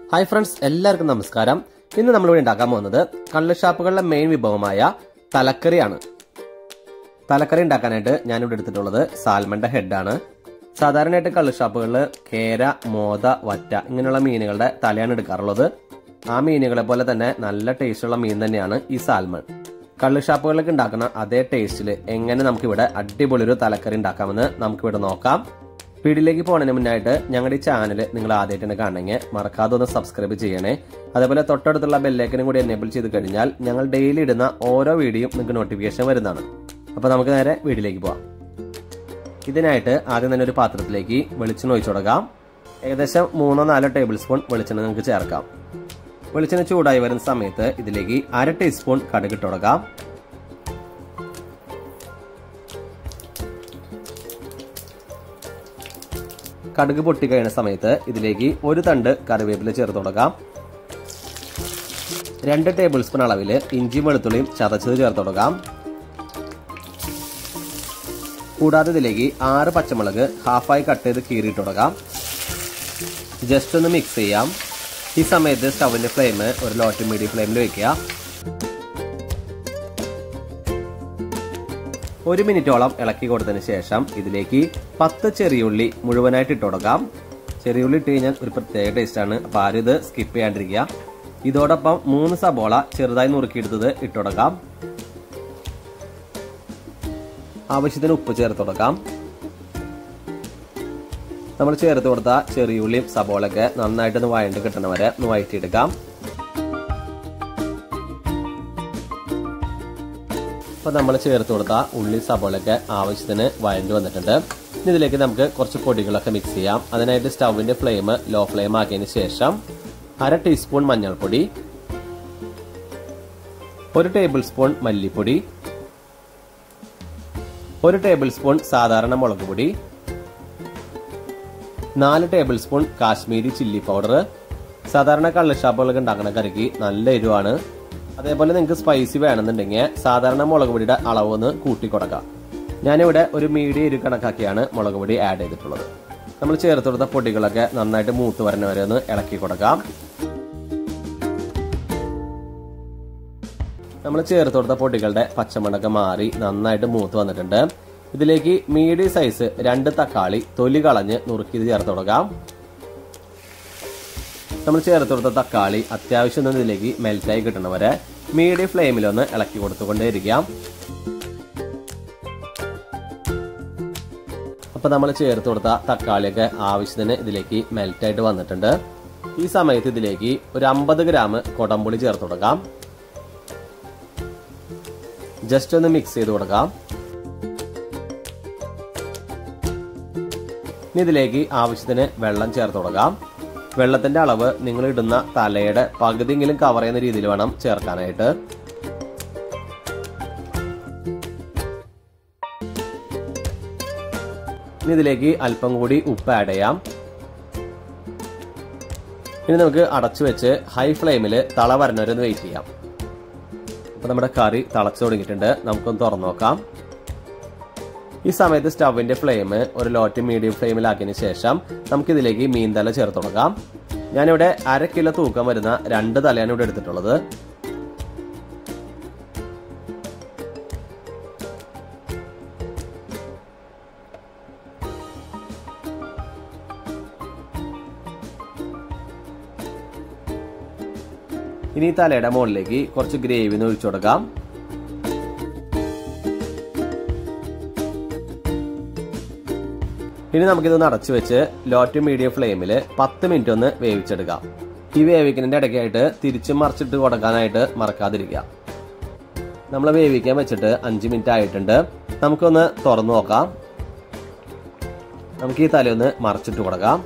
hi friends എല്ലാവർക്കും നമസ്കാരം ഇന്ന് നമ്മളിവിടെ ഉണ്ടാക്കാൻ പോകുന്നത് കള്ളുഷാപ്പുകളിലെ മെയിൻ വിഭവമായ തലക്കറിയാണ് തലക്കറി ഉണ്ടാക്കാനായിട്ട് ഞാനിവിടെ എടുത്തിട്ടുള്ളത് സാൽമന്റെ ഹെഡാണ് സാധാരണയായിട്ട് കള്ളുഷാപ്പുകളിൽ കേര മോത വറ്റ ഇങ്ങനെയുള്ള മീനുകളുടെ തലയാണ് എടുക്കാറുള്ളത് ആ മീനുകളെ പോലെ തന്നെ നല്ല ടേസ്റ്റുള്ള മീൻ തന്നെയാണ് ഈ സാൽമൺ കള്ളുഷാപ്പുകളിലേക്ക് ഉണ്ടാക്കുന്ന അതേ ടേസ്റ്റിൽ എങ്ങനെ നമുക്കിവിടെ അടിപൊളി ഒരു തലക്കറി ഉണ്ടാക്കാമെന്ന് നമുക്കിവിടെ നോക്കാം വീഡിയോയിലേക്ക് പോകുന്നതിന് മുന്നായിട്ട് ഞങ്ങളുടെ ഈ ചാനൽ നിങ്ങൾ ആദ്യമായിട്ടാണ് കാണണമെങ്കിൽ മറക്കാതെ ഒന്ന് സബ്സ്ക്രൈബ് ചെയ്യണേ അതേപോലെ തൊട്ടടുത്തുള്ള ബെല്ലേക്കനും കൂടി എനേബിൾ ചെയ്ത് കഴിഞ്ഞാൽ ഞങ്ങൾ ഡെയിലി ഇടുന്ന ഓരോ വീഡിയോയും നിങ്ങൾക്ക് നോട്ടിഫിക്കേഷൻ വരുന്നതാണ് അപ്പോൾ നമുക്ക് നേരെ വീഡിയോയിലേക്ക് പോവാം ഇതിനായിട്ട് ആദ്യം തന്നെ ഒരു പാത്രത്തിലേക്ക് വെളിച്ചെണ്ണ ഒഴിച്ചു കൊടുക്കാം ഏകദേശം മൂന്നോ നാലോ ടേബിൾ സ്പൂൺ വെളിച്ചെണ്ണ നിങ്ങൾക്ക് ചേർക്കാം വെളിച്ചെണ്ണ ചൂടായി വരുന്ന സമയത്ത് ഇതിലേക്ക് അര ടീസ്പൂൺ കടുക് ഇട്ട് കൊടുക്കാം കടുക് പൊട്ടിക്കഴിയുന്ന സമയത്ത് ഇതിലേക്ക് ഒരു തണ്ട് കറിവേപ്പില ചേർത്ത് കൊടുക്കാം രണ്ട് ടേബിൾ സ്പൂൺ അളവിൽ ഇഞ്ചി വെളുത്തുള്ളിയും ചതച്ചത് ചേർത്ത് കൊടുക്കാം കൂടാതെ ഇതിലേക്ക് ആറ് പച്ചമുളക് ഹാഫായി കട്ട് ചെയ്ത് കീറിയിട്ട് കൊടുക്കാം ജസ്റ്റ് ഒന്ന് മിക്സ് ചെയ്യാം ഈ സമയത്ത് സ്റ്റവിന്റെ ഫ്ലെയിം ഒരു ലോ ടു മീഡിയം ഫ്ലെയിമിൽ വെക്കുക ഒരു മിനിറ്റോളം ഇളക്കി കൊടുത്തതിന് ശേഷം ഇതിലേക്ക് പത്ത് ചെറിയുള്ളി മുഴുവനായിട്ട് ഇട്ട് കൊടുക്കാം ചെറിയുള്ളി ഇട്ട് കഴിഞ്ഞാൽ ഒരു പ്രത്യേക ടേസ്റ്റ് ആണ് അപ്പൊ ആരും ഇത് സ്കിപ്പ് ചെയ്യാണ്ടിരിക്കുക ഇതോടൊപ്പം മൂന്ന് സബോള ചെറുതായി നുറുക്കിയെടുത്തത് ഇട്ട് കൊടുക്കാം ആവശ്യത്തിന് ഉപ്പ് ചേർത്ത് കൊടുക്കാം നമ്മൾ ചേർത്ത് കൊടുത്ത ചെറിയുള്ളിയും സബോളൊക്കെ നന്നായിട്ടൊന്ന് വഴണ്ട് കിട്ടണ വരെ ഒന്ന് വഴറ്റിയെടുക്കാം അപ്പോൾ നമ്മൾ ചേർത്ത് കൊടുത്ത ഉള്ളി സബോളൊക്കെ ആവശ്യത്തിന് വഴണ്ട് വന്നിട്ടുണ്ട് ഇനി ഇതിലേക്ക് നമുക്ക് കുറച്ച് പൊടികളൊക്കെ മിക്സ് ചെയ്യാം അതിനായിട്ട് സ്റ്റൗവിന്റെ ഫ്ലെയിം ലോ ഫ്ലെയിം ആക്കിയതിന് ശേഷം അര ടീസ്പൂൺ മഞ്ഞൾപ്പൊടി ഒരു ടേബിൾ സ്പൂൺ മല്ലിപ്പൊടി ഒരു ടേബിൾ സ്പൂൺ സാധാരണ മുളക് പൊടി നാല് tablespoon Kashmiri chilli powder സാധാരണ കള്ളുഷാപ്പുകളൊക്കെ ഉണ്ടാക്കുന്ന കറിക്ക് നല്ല എരിവാണ് അതേപോലെ നിങ്ങൾക്ക് സ്പൈസി വേണമെന്നുണ്ടെങ്കിൽ സാധാരണ മുളക് പൊടിയുടെ അളവ് ഒന്ന് കൂട്ടി കൊടുക്കാം ഞാനിവിടെ ഒരു മീഡിയം എരിവ് കണക്കാക്കിയാണ് മുളക് പൊടി ആഡ് ചെയ്തിട്ടുള്ളത് നമ്മൾ ചേർത്ത് കൊടുത്ത പൊടികളൊക്കെ നന്നായിട്ട് മൂത്ത് വരുന്ന വരെ ഒന്ന് ഇളക്കി കൊടുക്കാം നമ്മൾ ചേർത്ത് കൊടുത്ത പൊടികളുടെ പച്ചമണൊക്കെ മാറി നന്നായിട്ട് മൂത്ത് വന്നിട്ടുണ്ട് ഇതിലേക്ക് മീഡിയം സൈസ് രണ്ട് തക്കാളി തൊലി കളഞ്ഞ് നുറുക്കിയത് ചേർത്ത് കൊടുക്കാം നമ്മൾ ചേർത്ത് കൊടുത്ത തക്കാളി അത്യാവശ്യം ഒന്ന് ഇതിലേക്ക് മെൽറ്റായി കിട്ടണവരെ മീഡിയം ഫ്ലെയിമിലൊന്ന് ഇളക്കി കൊടുത്തുകൊണ്ടേയിരിക്കാം അപ്പൊ നമ്മൾ ചേർത്ത് കൊടുത്ത തക്കാളിയൊക്കെ ആവശ്യത്തിന് ഇതിലേക്ക് മെൽറ്റായിട്ട് വന്നിട്ടുണ്ട് ഈ സമയത്ത് ഇതിലേക്ക് ഒരു അമ്പത് ഗ്രാം കൊടംപുളി ചേർത്ത് കൊടുക്കാം ജസ്റ്റ് ഒന്ന് മിക്സ് ചെയ്ത് കൊടുക്കാം ഇനി ഇതിലേക്ക് ആവശ്യത്തിന് വെള്ളം ചേർത്ത് കൊടുക്കാം വെള്ളത്തിന്റെ അളവ് നിങ്ങൾ ഇടുന്ന തലയുടെ പകുതിയെങ്കിലും കവർ ചെയ്യുന്ന രീതിയിൽ വേണം ചേർക്കാനായിട്ട് ഇനി ഇതിലേക്ക് അല്പം കൂടി ഉപ്പ് ആഡ് ചെയ്യാം ഇനി നമുക്ക് അടച്ചു വെച്ച് ഹൈ ഫ്ലെയിമിൽ തള വരണവരൊന്ന് വെയിറ്റ് ചെയ്യാം അപ്പൊ നമ്മുടെ കറി തിളച്ചു തുടങ്ങിയിട്ടുണ്ട് നമുക്കൊന്ന് തുറന്നു നോക്കാം ഈ സമയത്ത് സ്റ്റവിന്റെ ഫ്ലെയിം ഒരു ലോ ടു മീഡിയം ഫ്ലെയിമിലാക്കിയതിന് ശേഷം നമുക്കിതിലേക്ക് മീൻ തല ചേർത്ത് കൊടുക്കാം ഞാനിവിടെ അര കിലോ തൂക്കം വരുന്ന രണ്ട് തലയാണ് ഇവിടെ എടുത്തിട്ടുള്ളത് ഇനി തലയുടെ മുകളിലേക്ക് കുറച്ച് ഗ്രേവി ഒഴിച്ചു കൊടുക്കാം ഇനി നമുക്കിത് അടച്ചു വെച്ച് ലോ ടു മീഡിയം ഫ്ലെയിമിൽ പത്ത് മിനിറ്റ് ഒന്ന് വേവിച്ചെടുക്കാം ഈ വേവിക്കുന്നതിന്റെ ഇടയ്ക്കായിട്ട് തിരിച്ചും മറിച്ചിട്ട് കൊടുക്കാനായിട്ട് മറക്കാതിരിക്കുക നമ്മൾ വേവിക്കാൻ വെച്ചിട്ട് അഞ്ച് മിനിറ്റ് ആയിട്ടുണ്ട് നമുക്കൊന്ന് തുറന്നു നോക്കാം നമുക്ക് ഈ തലയൊന്ന് മറിച്ചിട്ട് കൊടുക്കാം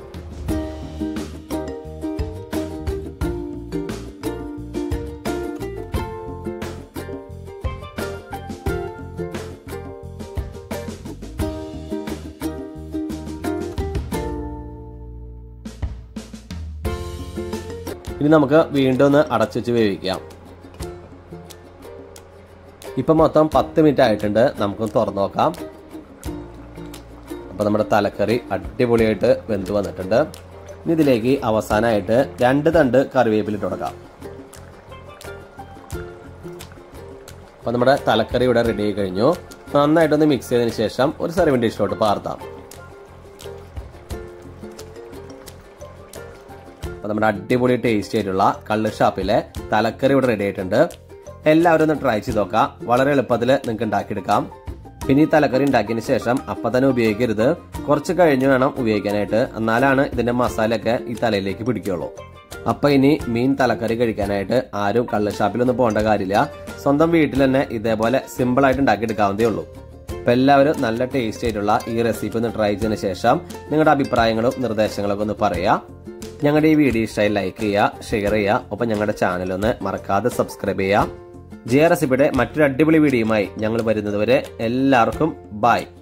ഇനി നമുക്ക് വീണ്ടും ഒന്ന് അടച്ചുവെച്ച് വേവിക്കാം ഇപ്പം മൊത്തം പത്ത് മിനിറ്റ് ആയിട്ടുണ്ട് നമുക്കൊന്ന് തുറന്നു നോക്കാം അപ്പോൾ നമ്മുടെ തലക്കറി അടിപൊളിയായിട്ട് വെന്ത് വന്നിട്ടുണ്ട് ഇനി ഇതിലേക്ക് അവസാനമായിട്ട് രണ്ട് തണ്ട് കറിവേപ്പില ഇട്ട് കൊടുക്കാം അപ്പൊ നമ്മുടെ തലക്കറി ഇവിടെ റെഡി ആയി കഴിഞ്ഞു നന്നായിട്ടൊന്ന് മിക്സ് ചെയ്തതിന് ശേഷം ഒരു സർവിംഗ് ഡിഷിലോട്ട് പാർത്താം അപ്പൊ നമ്മുടെ അടിപൊളി ടേസ്റ്റി ആയിട്ടുള്ള കള്ള് ഷാപ്പിലെ തലക്കറി ഇവിടെ റെഡി ആയിട്ടുണ്ട് എല്ലാവരും ഒന്ന് ട്രൈ ചെയ്ത് നോക്കാം വളരെ എളുപ്പത്തിൽ നിങ്ങൾക്ക് ഉണ്ടാക്കിയെടുക്കാം പിന്നെ ഈ തലക്കറി ഉണ്ടാക്കിയതിന് ശേഷം അപ്പൊ തന്നെ ഉപയോഗിക്കരുത് കുറച്ച് കഴിഞ്ഞ് വേണം ഉപയോഗിക്കാനായിട്ട് എന്നാലാണ് ഇതിന്റെ മസാലയൊക്കെ ഈ തലയിലേക്ക് പിടിക്കുള്ളൂ അപ്പൊ ഇനി മീൻ തലക്കറി കഴിക്കാനായിട്ട് ആരും കള്ള് ഷാപ്പിലൊന്നും പോകേണ്ട കാര്യമില്ല സ്വന്തം വീട്ടിൽ തന്നെ ഇതേപോലെ സിമ്പിൾ ആയിട്ട് ഉണ്ടാക്കിയെടുക്കാവുന്നതേ ഉള്ളൂ അപ്പൊ എല്ലാവരും നല്ല ടേസ്റ്റി ആയിട്ടുള്ള ഈ റെസിപ്പി ഒന്ന് ട്രൈ ചെയ്തതിനു ശേഷം നിങ്ങളുടെ അഭിപ്രായങ്ങളും നിർദ്ദേശങ്ങളൊക്കെ ഒന്ന് പറയാ ഞങ്ങളുടെ ഈ വീഡിയോ ഇഷ്ടമായി ലൈക്ക് ചെയ്യുക ഷെയർ ചെയ്യുക ഒപ്പം ഞങ്ങളുടെ ചാനൽ ഒന്ന് മറക്കാതെ സബ്സ്ക്രൈബ് ചെയ്യുക ജെ റെസിപ്പിയുടെ മറ്റൊരു അടിപൊളി വീഡിയോയുമായി ഞങ്ങൾ വരുന്നതുവരെ എല്ലാവർക്കും ബൈ